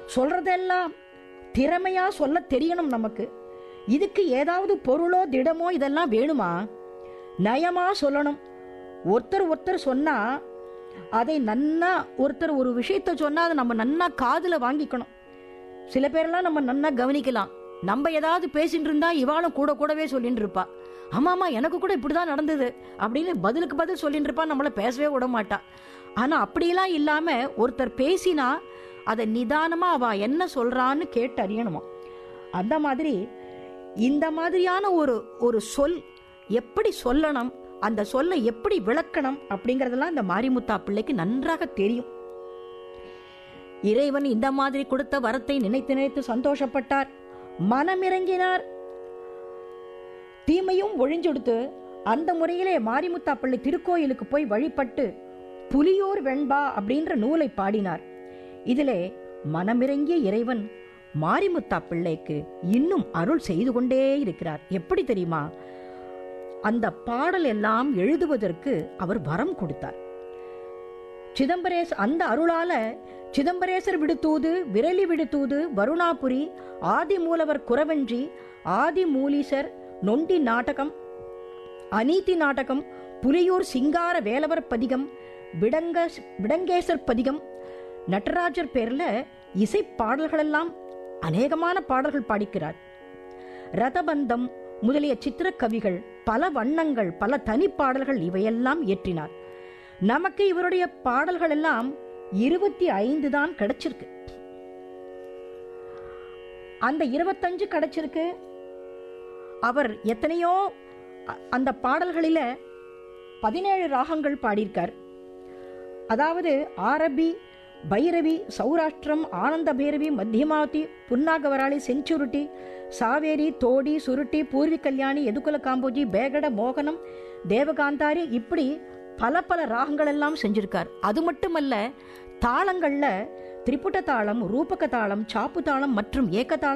சொல்றதெல்லாம் திறமையா சொல்ல தெரியணும் நமக்கு இதுக்கு ஏதாவது பொருளோ திடமோ இதெல்லாம் வேணுமா நயமா சொல்லணும் ஒருத்தர் ஒருத்தர் சொன்னா அதை நன்னா ஒருத்தர் ஒரு விஷயத்த சொன்னா அதை நம்ம நன்னா காதுல வாங்கிக்கணும் சில பேரெல்லாம் நம்ம நன்னா கவனிக்கலாம் நம்ம ஏதாவது பேசிட்டு இருந்தா இவாளும் கூட கூடவே சொல்லிட்டு இருப்பா ஆமா ஆமா எனக்கு கூட இப்படிதான் நடந்தது அப்படின்னு பதிலுக்கு பதில் சொல்லிட்டு இருப்பா நம்மள பேசவே விட மாட்டா ஆனா அப்படியெல்லாம் இல்லாம ஒருத்தர் பேசினா அதை நிதானமா அவ என்ன சொல்றான்னு கேட்டு அறியணுமா அந்த மாதிரி இந்த மாதிரியான ஒரு ஒரு சொல் எப்படி சொல்லணும் அந்த சொல்லை எப்படி விளக்கணும் அப்படிங்கறதெல்லாம் இந்த மாரிமுத்தா பிள்ளைக்கு நன்றாக தெரியும் இறைவன் இந்த மாதிரி கொடுத்த வரத்தை நினைத்து நினைத்து சந்தோஷப்பட்டார் மனமிறங்கினார் தீமையும் ஒழிஞ்சொடுத்து அந்த முறையிலே மாரிமுத்தா பிள்ளை திருக்கோயிலுக்கு போய் வழிபட்டு புலியூர் வெண்பா அப்படின்ற நூலை பாடினார் இதிலே மனமிறங்கிய இறைவன் மாரிமுத்தா பிள்ளைக்கு இன்னும் அருள் செய்து கொண்டே இருக்கிறார் எப்படி தெரியுமா அந்த பாடல் எல்லாம் எழுதுவதற்கு அவர் வரம் கொடுத்தார் சிதம்பரேஸ் அந்த அருளால சிதம்பரேசர் விடுத்தூது விரலி விடுத்தூது வருணாபுரி ஆதி மூலவர் குறவஞ்சி ஆதி மூலீசர் நொண்டி நாடகம் அநீதி நாடகம் புலியூர் சிங்கார வேலவர் பதிகம் விடங்க விடங்கேசர் பதிகம் நடராஜர் பேர்ல இசை பாடல்களெல்லாம் அநேகமான பாடல்கள் பாடிக்கிறார் ரதபந்தம் முதலிய சித்திர கவிகள் பல வண்ணங்கள் பல தனிப்பாடல்கள் இவையெல்லாம் இயற்றினார் நமக்கு இவருடைய பாடல்கள் எல்லாம் இருபத்தி ஐந்து தான் கிடைச்சிருக்கு அந்த இருபத்தஞ்சு கிடைச்சிருக்கு அவர் எத்தனையோ அ- அந்த பாடல்களில பதினேழு ராகங்கள் பாடியிருக்கார் அதாவது ஆரபி பைரவி சௌராஷ்டிரம் ஆனந்த பைரவி மத்தியமாவதி புன்னாகவராளி செஞ்சுருட்டி சாவேரி தோடி சுருட்டி பூர்வி கல்யாணி எதுகுல காம்போஜி பேகட மோகனம் தேவகாந்தாரி இப்படி பல பல ராகங்கள் எல்லாம் செஞ்சிருக்கார் அது மட்டுமல்ல தாளங்கள்ல திரிபுட்ட தாளம் ரூபக தாளம் சாப்பு தாளம் மற்றும் ஏக்க தாளம்